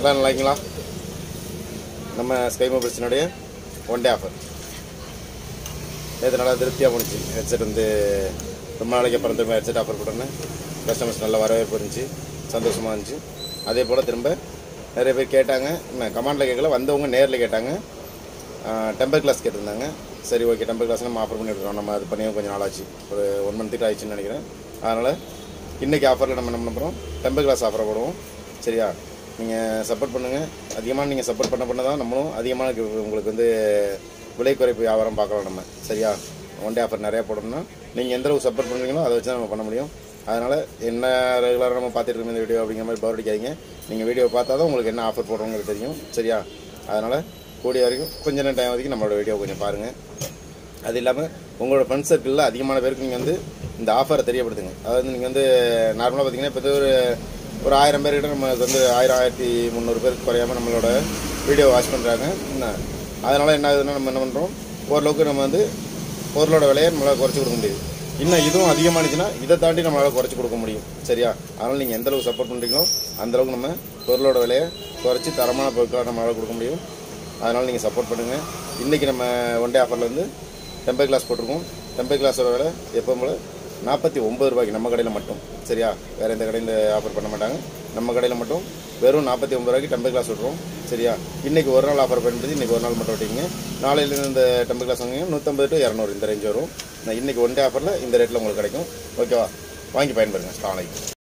எல்லாம் நல்லா இருக்கீங்களா நம்ம ஸ்கை மொபைல்ஸினுடைய ஒன் டே ஆஃபர் நேற்று நல்லா திருப்தியாக போணுச்சு ஹெட்செட் வந்து ரொம்ப நாளைக்கு அப்புறம் திரும்ப ஹெட்செட் ஆஃபர் போட்டோன்னு கஸ்டமர்ஸ் நல்ல வரவேற்பு இருந்துச்சு சந்தோஷமாக இருந்துச்சு அதே போல் திரும்ப நிறைய பேர் கேட்டாங்க நான் கமாண்டில் கேட்கல வந்தவங்க நேரில் கேட்டாங்க டெம்பர் கிளாஸ் கேட்டிருந்தாங்க சரி ஓகே டெம்பர் கிளாஸ் நம்ம ஆஃபர் பண்ணி விட்றோம் நம்ம அது பண்ணி கொஞ்சம் நாள் ஆச்சு ஒரு ஒன் மந்த்துக்கு ஆயிடுச்சுன்னு நினைக்கிறேன் அதனால் இன்றைக்கி ஆஃபரில் நம்ம என்ன பண்ண போகிறோம் டெம்பர் கிளாஸ் ஆஃபர் போடுவோம் சரியா நீங்கள் சப்போர்ட் பண்ணுங்கள் அதிகமாக நீங்கள் சப்போர்ட் பண்ண பண்ண தான் நம்மளும் அதிகமான கு- உங்களுக்கு வந்து விலை குறைப்பு வியாபாரம் பார்க்கலாம் நம்ம சரியா ஒன் டே ஆஃபர் நிறையா போடணும்னா நீங்கள் எந்த அளவுக்கு சப்போர்ட் பண்ணுறீங்களோ அதை வச்சு தான் நம்ம பண்ண முடியும் அதனால் என்ன ரெகுலராக நம்ம பார்த்துட்டு இருக்கோம் இந்த வீடியோ அப்படிங்கிற மாதிரி போர் அடிக்காதீங்க நீங்கள் வீடியோ பார்த்தா தான் உங்களுக்கு என்ன ஆஃபர் போடுறோங்கிறது தெரியும் சரியா அதனால் கூடிய வரைக்கும் கொஞ்ச நேரம் டைம் வரைக்கும் நம்மளோட வீடியோ கொஞ்சம் பாருங்கள் அது இல்லாமல் உங்களோட ஃப்ரெண்ட்ஸ் சர்க்கிளில் அதிகமான பேருக்கு நீங்கள் வந்து இந்த ஆஃபரை தெரியப்படுத்துங்க அதாவது நீங்கள் வந்து நார்மலாக பார்த்தீங்கன்னா இப்போ ஒரு ஒரு ஆயிரம் பேர்கிட்ட நம்ம வந்து ஆயிரம் ஆயிரத்தி முந்நூறு பேருக்கு குறையாமல் நம்மளோட வீடியோ வாட்ச் பண்ணுறாங்க என்ன அதனால் என்ன ஆகுதுன்னா நம்ம என்ன பண்ணுறோம் ஓரளவுக்கு நம்ம வந்து பொருளோட விலையை நம்மளால் குறைச்சி கொடுக்க முடியுது இன்னும் இதுவும் அதிகமானுச்சுன்னா இதை தாண்டி நம்மளால் குறைச்சி கொடுக்க முடியும் சரியா அதனால் நீங்கள் எந்த அளவுக்கு சப்போர்ட் பண்ணுறீங்களோ அந்த அளவுக்கு நம்ம பொருளோட விலையை குறைச்சி தரமான பொருட்களை நம்மளால் கொடுக்க முடியும் அதனால் நீங்கள் சப்போர்ட் பண்ணுங்கள் இன்றைக்கி நம்ம ஒன் டே ஆஃபரில் வந்து டெம்பர் கிளாஸ் போட்டிருக்கோம் டெம்பர் கிளாஸோட விலை எப்பவும் போல் நாற்பத்தி ஒம்பது ரூபாய்க்கு நம்ம கடையில் மட்டும் சரியா வேறு எந்த கடையில் ஆஃபர் பண்ண மாட்டாங்க நம்ம கடையில் மட்டும் வெறும் நாற்பத்தி ஒம்பது ரூபாய்க்கு டெம்பர் கிளாஸ் விட்ருவோம் சரியா இன்றைக்கி ஒரு நாள் ஆஃபர் பண்ணுறது இன்றைக்கி ஒரு நாள் மட்டும் விட்டீங்க நாளையிலேருந்து இந்த டெம்பர் கிளாஸ் வாங்குங்க நூற்றம்பது டு இரநூறு இந்த ரேஞ்ச் வரும் நான் இன்றைக்கி ஒன் டே ஆஃபரில் இந்த ரேட்டில் உங்களுக்கு கிடைக்கும் ஓகேவா வாங்கி பயன்படுங்க அஸ்ஸலாமு அலைக்கும்